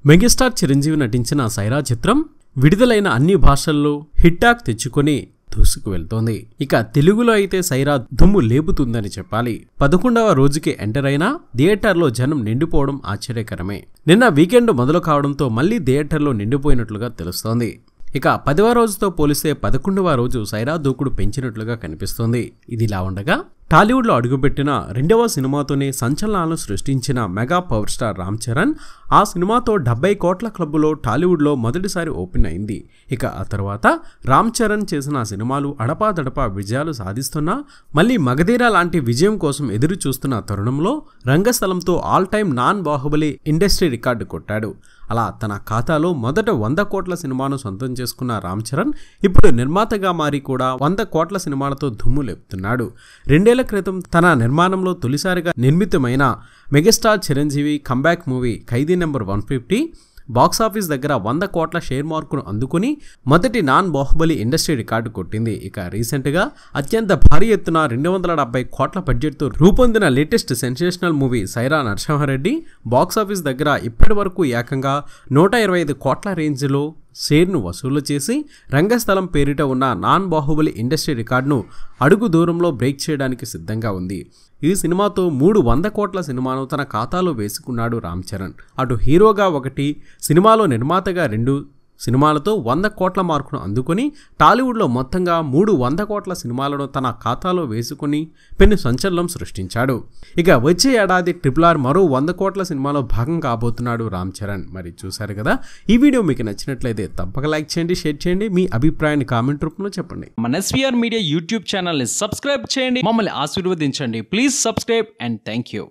megastar Chiranjeevi నటించిన సైరా చిత్రం విడుదలైన అన్ని భాషల్లో హిట్టాక్ తెచ్చుకొని దూసుకు వెళ్తోంది ఇక తెలుగులో అయితే సైరా దుమ్ము లేపుతుందని చెప్పాలి పదకొండవ రోజుకి ఎంటర్ అయినా థియేటర్లో జనం నిండిపోవడం ఆశ్చర్యకరమే నిన్న వీకెండ్ మొదలు కావడంతో మళ్ళీ థియేటర్లో నిండిపోయినట్లుగా తెలుస్తోంది ఇక పదవ రోజుతో పోలిస్తే పదకొండవ రోజు సైరా దూకుడు పెంచినట్లుగా కనిపిస్తోంది ఇది ఇలా ఉండగా టాలీవుడ్లో అడుగుపెట్టిన రెండవ సినిమాతోనే సంచలనాలు సృష్టించిన mega power star Ram Charan ఆ సినిమాతో డెబ్బై కోట్ల క్లబ్బులో టాలీవుడ్లో మొదటిసారి ఓపెన్ అయింది ఇక ఆ తర్వాత రామ్ చరణ్ చేసిన సినిమాలు అడపాదడపా విజయాలు సాధిస్తున్నా మళ్ళీ మగధీర లాంటి విజయం కోసం ఎదురు చూస్తున్న తరుణంలో రంగస్థలంతో all time non Baahubali industry record కొట్టాడు అలా తన ఖాతాలో మొదట వంద కోట్ల సినిమాను సొంతం చేసుకున్న రామ్ చరణ్ ఇప్పుడు నిర్మాతగా మారి కూడా వంద కోట్ల సినిమాలతో దుమ్ము లేపుతున్నాడు రెండేళ్ల క్రితం తన నిర్మాణంలో తొలిసారిగా నిర్మితమైన megastar Chiranjeevi comeback movie Khaidi number one fifty box office దగ్గర వంద కోట్ల షేర్ మార్కును అందుకుని మొదటి నాన్ బాహుబలి ఇండస్ట్రీ రికార్డు కొట్టింది ఇక రీసెంట్గా అత్యంత భారీ ఎత్తున రెండు వందల డెబ్బై కోట్ల బడ్జెట్తో రూపొందిన latest sensational movie Sye Raa Narasimha Reddy box office దగ్గర ఇప్పటి వరకు ఏకంగా నూట ఇరవై ఐదు కోట్ల రేంజ్లో షేర్ను వసూలు చేసి రంగస్థలం పేరిట ఉన్న నాన్ బాహుబలి ఇండస్ట్రీ రికార్డును అడుగు దూరంలో బ్రేక్ చేయడానికి సిద్ధంగా ఉంది ఈ సినిమాతో మూడు వంద కోట్ల సినిమాను తన ఖాతాలో వేసుకున్నాడు రామ్ చరణ్ అటు హీరోగా ఒకటి సినిమాలో నిర్మాతగా రెండు సినిమాలతో వంద కోట్ల మార్కును అందుకొని టాలీవుడ్లో మొత్తంగా మూడు వంద కోట్ల సినిమాలను తన ఖాతాలో వేసుకుని పెను సంచలనం సృష్టించాడు ఇక వచ్చే ఏడాది ట్రిపుల్ ఆర్ మరో వంద కోట్ల సినిమాలో భాగం కాబోతున్నాడు రామ్ చరణ్ మరి చూశారు కదా ఈ వీడియో మీకు నచ్చినట్లయితే తప్పక లైక్ చేయండి షేర్ చేయండి మీ అభిప్రాయాన్ని కామెంట్ రూపంలో చెప్పండి మన ఎస్వీఆర్ మీడియా యూట్యూబ్ ఛానల్ని సబ్స్క్రైబ్ చేయండి మమ్మల్ని ఆశీర్వదించండి please subscribe and thank you